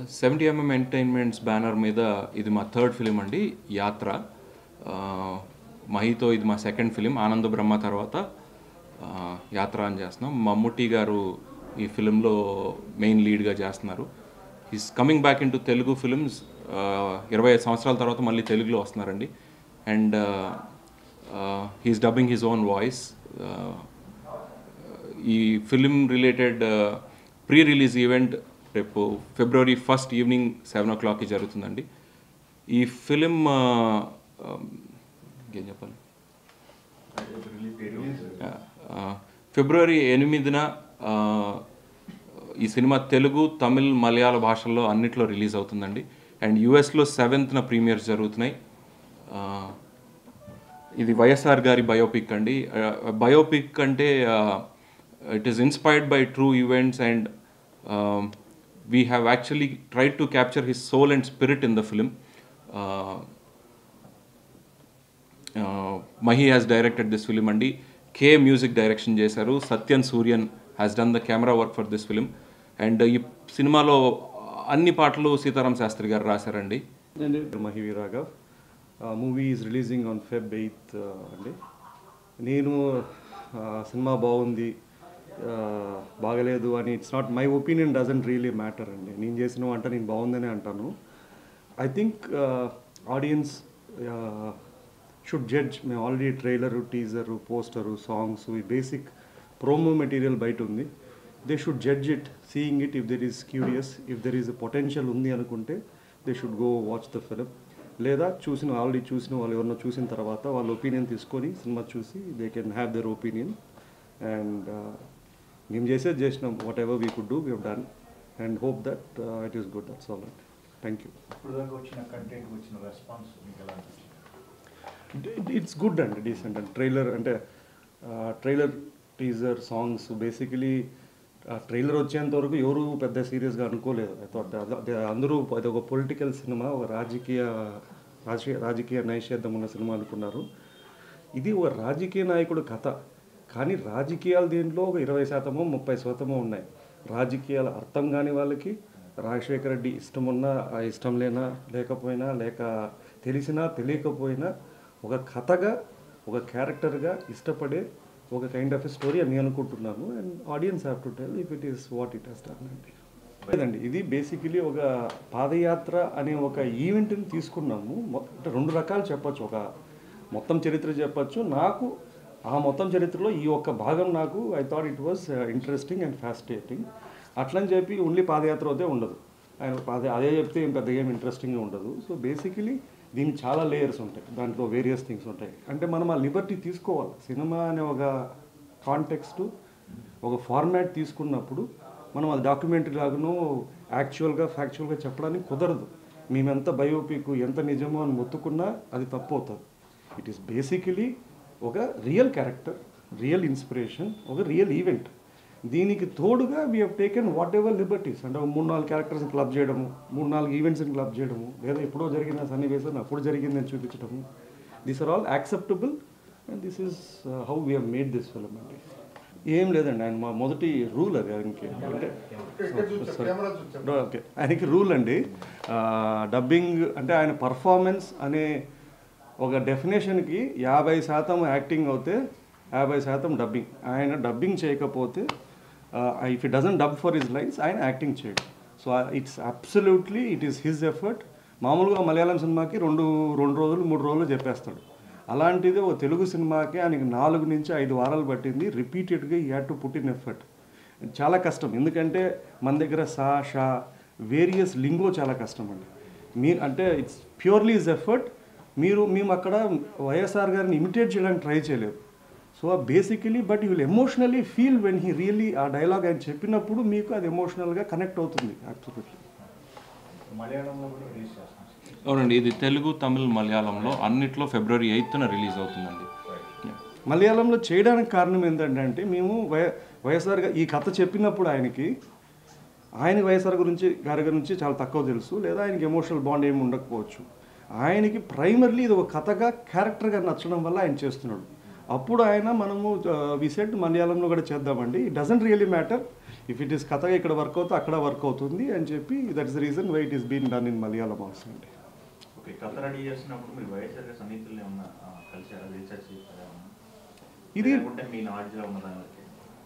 Seventy MM entertainments banner మీద ఇది మా థర్డ్ ఫిలిం అండి యాత్ర ఆ, మహితో ఇది మా సెకండ్ ఫిలిం ఆనంద బ్రహ్మ తర్వాత ఆ, యాత్ర అని చేస్తున్నాం మమ్ముట్టి గారు ఈ ఫిలింలో మెయిన్ లీడ్గా చేస్తున్నారు is coming back in to Telugu films ఇరవై ఐదు సంవత్సరాల తర్వాత మళ్ళీ తెలుగులో వస్తున్నారండి and his dubbing his own voice ఈ film related pre release event రేపు ఫిబ్రవరి ఫస్ట్ ఈవినింగ్ సెవెన్ ఓ క్లాక్కి జరుగుతుందండి ఈ ఫిలిం ఇంకేం చెప్పాలి ఆ, ఫిబ్రవరి ఎనిమిదిన ఆ, ఈ సినిమా తెలుగు తమిళ్ మలయాళ భాషల్లో అన్నిట్లో రిలీజ్ అవుతుందండి అండ్ యుఎస్లో సెవెంత్న ప్రీమియర్స్ జరుగుతున్నాయి ఆ, ఇది వైఎస్ఆర్ గారి బయోపిక్ అండి బయోపిక్ అంటే it is inspired by true events and we have actually tried to capture his soul and spirit in the film Mahi has directed this film అండి కే మ్యూజిక్ డైరెక్షన్ చేశారు Sathyan Sooryan has done the camera work for this film and ఈ సినిమాలో అన్ని పాటలు సీతారాం శాస్త్రి గారు రాశారండి Mahi V Raghav movie is releasing on Feb eighth అండి నేను ఆ, సినిమా బాగుంది ఆ, బాగలేదు అని it's not my opinion doesn't really matter అండి నేను చేసిన వంట నేను బాగుందని అంటాను I think audience should judge మేము already trailer teaser poster songs ఈ బేసిక్ ప్రోమో మెటీరియల్ బయట ఉంది they should judge it seeing it if there is curious if there is potential ఉంది అనుకుంటే they should go watch the film లేదా చూసిన already చూసిన వాళ్ళు ఎవరినో చూసిన తర్వాత వాళ్ళ ఒపీనియన్ తీసుకొని సినిమా చూసి they can have their opinion and మేము చేసేది చేసినాం whatever we could do we done and hope that it is good that's all and thank you ఇప్పుడు దాకా వచ్చిన కంటెంట్ వచ్చిన రెస్పాన్స్ మీకు ఎలా అనిపించింది ఇట్స్ గుడ్ అండి డీసెంట్ అండ్ ట్రైలర్ అంటే trailer teaser songs basically trailer వచ్చేంత వరకు ఎవరు పెద్ద సీరియస్గా అనుకోలేదు I thought that- that అందరూ అది ఒక పొలిటికల్ సినిమా ఒక రాజకీయ రాజకీయ రాజకీయ నైషేద్యం ఉన్న సినిమా అనుకున్నారు ఇది ఒక రాజకీయ నాయకుడు కథ కానీ రాజకీయాలు దీంట్లో ఒక ఇరవై శాతమో ముప్పై శాతమో ఉన్నాయి రాజకీయాలు అర్థం కాని వాళ్ళకి రాజశేఖర రెడ్డి ఇష్టం ఉన్నా ఆ ఇష్టం లేనా లేకపోయినా లేక తెలిసినా తెలియకపోయినా ఒక కథగా ఒక క్యారెక్టర్గా ఇష్టపడే ఒక కైండ్ ఆఫ్ స్టోరీ అని నేను అనుకుంటున్నాను and audience have to tell if it is what it he's done అండి లేదండి ఇది బేసికలీ ఒక పాదయాత్ర అనే ఒక ఈవెంట్ని తీసుకున్నాము మొ- అంటే రెండు రకాలు చెప్పొచ్చు ఒక మొత్తం చరిత్ర చెప్పొచ్చు నాకు ఆ మొత్తం చరిత్రలో ఈ ఒక్క భాగం నాకు I thought it was interesting and fascinating అట్లని చెప్పి ఓన్లీ పాదయాత్ర అయితే ఉండదు ఆయన అదే అదే చెప్తే ఏం పెద్దగా ఏం ఇంట్రెస్టింగ్గా ఉండదు సో బేసికలీ దీనికి చాలా లేయర్స్ ఉంటాయి దాంట్లో వేరియస్ థింగ్స్ ఉంటాయి అంటే మనం ఆ లిబర్టీ తీసుకోవాలి సినిమా అనే ఒక కాంటెక్స్ట్ ఒక ఫార్మాట్ తీసుకున్నప్పుడు మనం అది డాక్యుమెంటరీ లాగాను యాక్చువల్గా ఫ్యాక్చువల్గా చెప్పడానికి కుదరదు మేము ఎంత బయోపిక్ ఎంత నిజమో అని మొత్తుకున్నా అది తప్పు అవుతుంది ఇట్ ఈస్ బేసికలీ ఒక రియల్ క్యారెక్టర్ రియల్ ఇన్స్పిరేషన్ ఒక రియల్ ఈవెంట్ దీనికి తోడుగా we have taken whatever liberties అంటే ఒక మూడు నాలుగు క్యారెక్టర్స్ క్లబ్ చేయడము మూడు నాలుగు ఈవెంట్స్ని క్లబ్ చేయడము లేదా ఎప్పుడో జరిగిన సన్నివేశం అప్పుడు జరిగిందని చూపించడము these are all acceptable and this is how we have made this film అండి ఏం లేదండి ఆయన మా మొదటి రూల్ అది ఆయనకి అంటే ఓకే ఆయనకి రూల్ అండి డబ్బింగ్ అంటే ఆయన పర్ఫార్మెన్స్ అనే ఒక డెఫినేషన్కి యాభై శాతం యాక్టింగ్ అవుతే యాభై శాతం డబ్బింగ్ ఆయన డబ్బింగ్ చేయకపోతే if it doesn't dub for his lines ఆయన యాక్టింగ్ చేయడు so it's absolutely it is his effort మామూలుగా మలయాళం సినిమాకి రెండు రెండు రోజులు మూడు రోజులు చెప్పేస్తాడు అలాంటిది ఒక తెలుగు సినిమాకి ఆయనకి నాలుగు నుంచి ఐదు వారాలు పట్టింది రిపీటెడ్గా he had to put in effort చాలా కష్టం ఎందుకంటే మన దగ్గర సా షా వేరియస్ లింగో చాలా కష్టం అండి మీ అంటే ఇట్స్ ప్యూర్లీ ఇస్ ఎఫర్ట్ మీరు మేము అక్కడ వైఎస్ఆర్ గారిని ఇమిటేట్ చేయడానికి ట్రై చేయలేదు so basically but you will emotionally feel when he really ఆ డైలాగ్ ఆయన చెప్పినప్పుడు మీకు అది ఎమోషనల్గా కనెక్ట్ అవుతుంది యాక్చువల్లీ మలయాళంలో కూడా రిలీజ్ చేస్తాం అవునండి ఇది తెలుగు తమిళ్ మలయాళంలో అన్నిట్లో ఫిబ్రవరి ఎయిత్న రిలీజ్ అవుతుందండి Yeah. మలయాళంలో చేయడానికి కారణం ఏంటంటే అంటే మేము వై వైఎస్ఆర్ గా- ఈ కథ చెప్పినప్పుడు ఆయనకి ఆయన వైఎస్ఆర్ గురించి గారి గురించి చాలా తక్కువ తెలుసు లేదా ఆయనకి ఎమోషనల్ బాండ్ ఏమి ఉండకపోవచ్చు ఆయనకి ప్రైమర్లీ ఇది ఒక కథగా క్యారెక్టర్గా నచ్చడం వల్ల ఆయన చేస్తున్నాడు అప్పుడు ఆయన మనము విసెట్ మలయాళంలో కూడా చేద్దామండి it doesn't really matter if it is కథగా ఇక్కడ వర్క్ అవుతుంది అక్కడ వర్క్ అవుతుంది అని చెప్పి that is the reason why it is been done in Malayalam also అండి ఓకే కథ రెడీ చేసినప్పుడు మీరు వైఎస్ఆర్ గారి సన్నిహితులు ఏమన్నా ఆ, కలిసారా రీసెర్చ్ చేశారా ఏమన్నా? ఇది- లేకుంటే మీ నాలెడ్జ్లో ఉన్న దాని బట్టి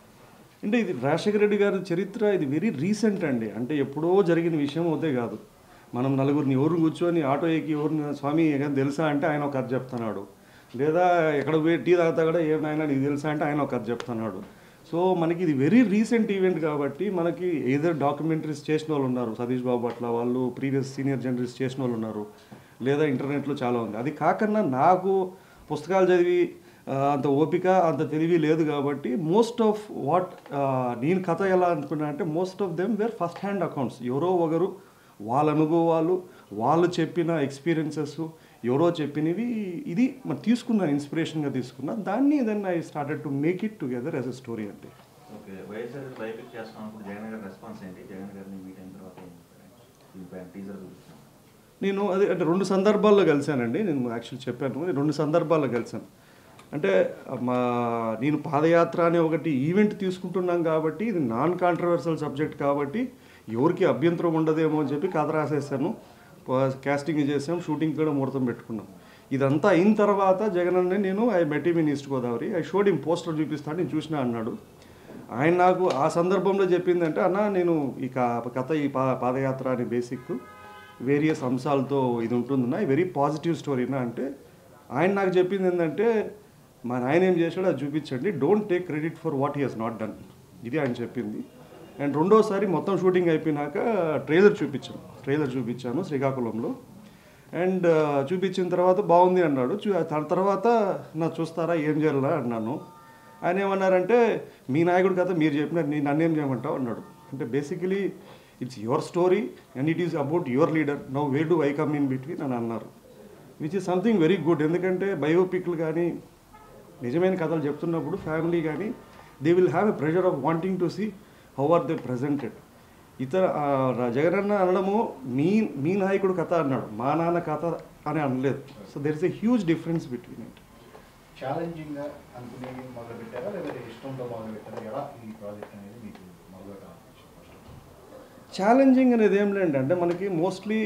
అంటే ఇది రాజశేఖర రెడ్డి గారి చరిత్ర ఇది వెరీ రీసెంట్ అండి అంటే ఎప్పుడో జరిగిన విషయం అవుతే కాదు మనం నలుగురిని ఎవరు కూర్చొని ఆటో ఎక్కి ఎవరిని స్వామి ఏం తెలుసా అంటే ఆయన ఒక కథ చెప్తున్నాడు లేదా ఎక్కడ పోయి టీ తాగుతా కూడా ఏం నాయనా నీకు తెలుసా అంటే ఆయన ఒక కథ చెప్తున్నాడు సో మనకి ఇది వెరీ రీసెంట్ ఈవెంట్ కాబట్టి మనకి ఏదో డాక్యుమెంటరీస్ చేసిన వాళ్ళు ఉన్నారు సతీష్ బాబు అట్లా వాళ్ళు ప్రీవియస్ సీనియర్ జర్నలిస్ట్ చేసిన వాళ్ళు ఉన్నారు లేదా ఇంటర్నెట్లో చాలా ఉంది అది కాకన్నా నాకు పుస్తకాలు చదివి ఆ, అంత ఓపిక అంత తెలివి లేదు కాబట్టి మోస్ట్ ఆఫ్ వాట్ నేను కథ ఎలా అనుకున్నా అంటే most of them were first hand accounts ఎవరో ఒకరు వాళ్ళ అనుభవాలు వాళ్ళు చెప్పిన ఎక్స్పీరియన్సెస్ ఎవరో చెప్పినవి ఇది మరి తీసుకున్నాను ఇన్స్పిరేషన్గా తీసుకున్నా దాన్ని then I started to make it together as a story అంటే ఓకే వైఎస్ఆర్ గారు బయోపిక్ చేస్తున్నప్పుడు జగన్ గారి రెస్పాన్స్ ఏంటి జగన్ గారిని మీట్ అయిన తర్వాత ఏం చెప్పారు? దీనిపైన టీజర్ చూపించాను నేను అదే అంటే రెండు సందర్భాల్లో కలిశానండి నేను యాక్చువల్ చెప్పాను నేను రెండు సందర్భాల్లో కలిశాను అంటే మా నేను పాదయాత్ర అనే ఒకటి ఈవెంట్ తీసుకుంటున్నాం కాబట్టి ఇది నాన్ కాంట్రవర్సల్ సబ్జెక్ట్ కాబట్టి ఎవరికి అభ్యంతరం ఉండదేమో అని చెప్పి కథ రాసేసాను కాస్టింగ్ చేసాం షూటింగ్ కూడా ముహూర్తం పెట్టుకున్నాం ఇదంతా అయిన తర్వాత జగన్ అన్న నేను I met in East Godavari I showed in poster చూపిస్తాను నేను చూసినా అన్నాడు ఆయన నాకు ఆ సందర్భంలో చెప్పిందంటే అన్న నేను ఈ క- కథ ఈ పా పాదయాత్ర అనే బేసిక్ వేరియస్ అంశాలతో ఇది ఉంటుందన్న వెరీ పాజిటివ్ స్టోరీనా అంటే ఆయన నాకు చెప్పింది ఏంటంటే మా నాయన ఏం చేశాడో అది చూపించండి don't take credit for what he he's not done ఇది ఆయన చెప్పింది అండ్ రెండోసారి మొత్తం షూటింగ్ అయిపోయినాక ట్రైలర్ చూపించాను ట్రైలర్ చూపించాను శ్రీకాకుళంలో అండ్ చూపించిన తర్వాత బాగుంది అన్నాడు చూ దాని తర్వాత నా చూస్తారా ఏం చేయాలా అన్నాను ఆయన ఏమన్నారంటే మీ నాయకుడి కథ మీరు చెప్పినారు నేను నన్నేం చేయమంటావు అన్నాడు అంటే basically it's your story and it is about your leader now where do I come in between అని అన్నారు which is something very good ఎందుకంటే బయోపిక్లు కానీ నిజమైన కథలు చెప్తున్నప్పుడు ఫ్యామిలీ కానీ they will have a pressure of wanting to see how are they presented ఇతర ఆ, రా- జగనన్న అనడము మీ మీ నాయకుడు కథ అన్నాడు మా నాన్న కథ అని అనలేదు so there is a huge difference between it challenging గా అనుకునేవి మొదలు పెట్టారా లేకపోతే ఇష్టంతో మొదలు పెట్టారా ఎలా ఈ ప్రాజెక్ట్ అనేది మీకు మొదలు ఛాలెంజింగ్ అనేది ఏం లేండి అంటే మనకి మోస్ట్లీ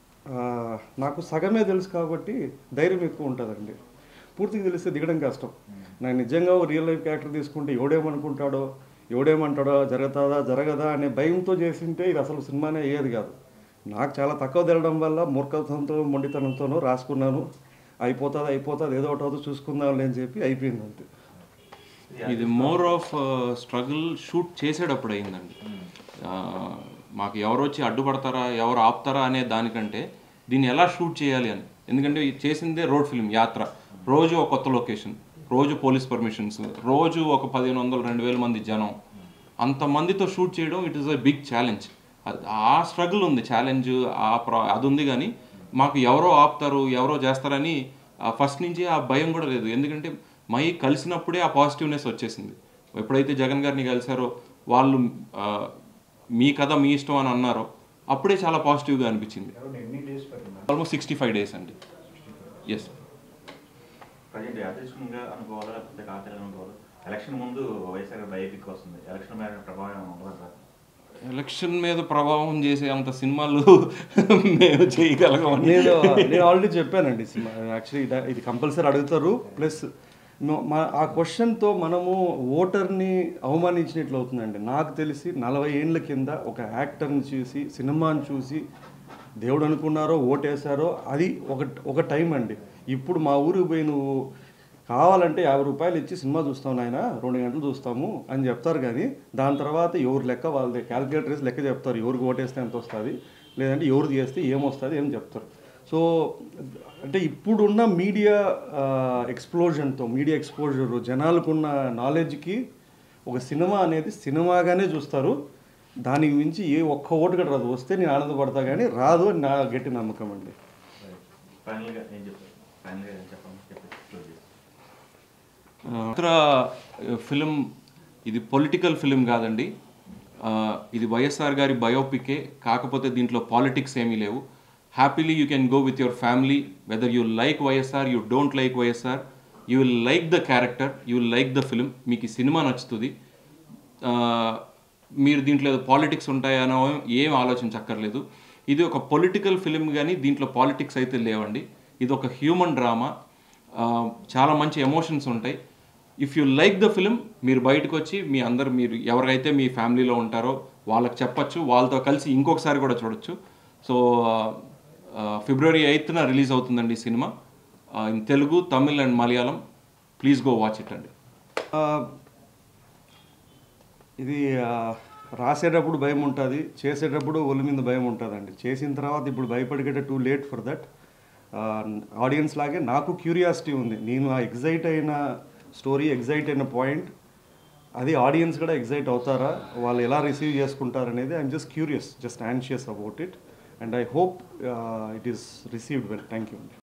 నాకు సగమే తెలుసు కాబట్టి ధైర్యం ఎక్కువ ఉంటుందండి పూర్తిగా తెలిస్తే దిగడం కష్టం నాకు నిజంగా ఓ రియల్ లైఫ్ క్యారెక్టర్ తీసుకుంటే ఎవడేమనుకుంటాడో ఎవడేమంటాడో జరుగుతుందా జరగదా అనే భయంతో చేసింటే ఇది అసలు సినిమానే అయ్యేది కాదు నాకు చాలా తక్కువ తెలడం వల్ల మూర్ఖత్వంతో మొండితనంతోనూ రాసుకున్నాను అయిపోతుంది అయిపోతుంది ఏదో ఒకటి అవుతుంది చూసుకుందాంలే అని చెప్పి అయిపోయింది అంతే ఇది మోర్ ఆఫ్ స్ట్రగుల్ షూట్ చేసేటప్పుడు అయిందండి ఆ, మాకు ఎవరు వచ్చి అడ్డుపడతారా ఎవరు ఆపుతారా అనే దానికంటే దీన్ని ఎలా షూట్ చేయాలి అని ఎందుకంటే ఇది చేసిందే రోడ్ ఫిల్మ్ యాత్ర రోజు ఒక కొత్త లొకేషన్ రోజు పోలీస్ పర్మిషన్స్ రోజు ఒక పదిహేను వందలు రెండు వేల మంది జనం అంతమందితో షూట్ చేయడం it is a big challenge ఆ స్ట్రగుల్ ఉంది ఛాలెంజ్ ఆ ప్రా అది ఉంది కానీ మాకు ఎవరో ఆపుతారు ఎవరో చేస్తారని ఫస్ట్ నుంచి ఆ భయం కూడా లేదు ఎందుకంటే మై కలిసినప్పుడే ఆ పాజిటివ్నెస్ వచ్చేసింది ఎప్పుడైతే జగన్ గారిని కలిసారో వాళ్ళు ఆ, మీ కథ మీ ఇష్టం అని అన్నారో అప్పుడే చాలా పాజిటివ్గా అనిపించింది అరౌండ్ ఎన్ని డేస్ పట్టింది ఆల్మోస్ట్ సిక్స్టీ ఫైవ్ డేస్ అండి ఎస్ ప్రజెంట్ యాదృష్టికంగా అనుకోవాలా లేకపోతే కాకలు అనుకోవాలా ఎలక్షన్ ముందు వైఎస్ఆర్ బయోపిక్ వస్తుంది ఎలక్షన్ మీద ప్రభావం ఏమైనా ఉండదా ఎలక్షన్ మీద ప్రభావం చేసే అంత సినిమాలు మేము చేయగలగమని నేను నేను ఆల్రెడీ చెప్పానండి యాక్చువల్లీ ఇది కంపల్సరీ అడుగుతారు ప్లస్ మా ఆ క్వశ్చన్తో మనము ఓటర్ని అవమానించినట్లు అవుతుందండి నాకు తెలిసి నలభై ఏండ్ల కింద ఒక యాక్టర్ని చూసి సినిమాని చూసి దేవుడు అనుకున్నారో ఓటేశారో అది ఒక ఒక టైం అండి ఇప్పుడు మా ఊరికి పోయి నువ్వు కావాలంటే యాభై రూపాయలు ఇచ్చి సినిమా చూస్తాం నాయన రెండు గంటలు చూస్తాము అని చెప్తారు కానీ దాని తర్వాత ఎవరు లెక్క వాళ్ళది క్యాలిక్యులేటర్ వేసి లెక్క చెప్తారు ఎవరికి ఓటేస్తే ఎంత వస్తుంది లేదంటే ఎవరు చేస్తే ఏమొస్తుంది ఏం చెప్తారు సో అంటే ఇప్పుడున్న మీడియా ఎక్స్ప్లోజన్తో మీడియా ఎక్స్పోజర్ జనాలకున్న నాలెడ్జ్కి ఒక సినిమా అనేది సినిమాగానే చూస్తారు దానికి మించి ఏ ఒక్క ఓటు కూడా రాదు వస్తే నేను ఆనందపడతా కానీ రాదు అని నా గట్టి నమ్మకం అండి ఫైనల్గా ఏం చెప్తారు ఫైనల్గా ఏం చెప్పండి చెప్పి క్లోజ్ చేసి ఇతర ఫిలిం ఇది పొలిటికల్ ఫిలిం కాదండి ఆ, ఇది వైఎస్ఆర్ గారి బయోపికే కాకపోతే దీంట్లో పాలిటిక్స్ ఏమీ లేవు happily you can go with your family whether you like YSR you don't like YSR you will like the character you will like the film మీకు ఈ సినిమా నచ్చుతుంది ఆ, మీరు దీంట్లో ఏదో పాలిటిక్స్ ఉంటాయనో ఏం ఆలోచించక్కర్లేదు ఇది ఒక పొలిటికల్ ఫిలిం కానీ దీంట్లో పాలిటిక్స్ అయితే లేవండి ఇది ఒక హ్యూమన్ డ్రామా చాలా మంచి ఎమోషన్స్ ఉంటాయి if you like the film మీరు బయటకు వచ్చి మీ అందరు మీరు ఎవరైతే మీ ఫ్యామిలీలో ఉంటారో వాళ్ళకి చెప్పచ్చు వాళ్ళతో కలిసి ఇంకొకసారి కూడా చూడొచ్చు సో ఫిబ్రవరి ఎయిత్న రిలీజ్ అవుతుందండి ఈ సినిమా in Telugu Tamil and Malayalam please go watch it అండి ఆ, ఇది ఆ, రాసేటప్పుడు భయం ఉంటుంది చేసేటప్పుడు ఒళ్ళు మీద భయం ఉంటుందండి చేసిన తర్వాత ఇప్పుడు భయపడిగేట too late for that audience లాగే నాకు క్యూరియాసిటీ ఉంది నేను ఆ ఎగ్జైట్ అయిన స్టోరీ ఎగ్జైట్ అయిన పాయింట్ అది ఆడియన్స్ కూడా ఎగ్జైట్ అవుతారా వాళ్ళు ఎలా రిసీవ్ చేసుకుంటారు అనేది I'm just curious just anxious about it and I hope it is received well thank you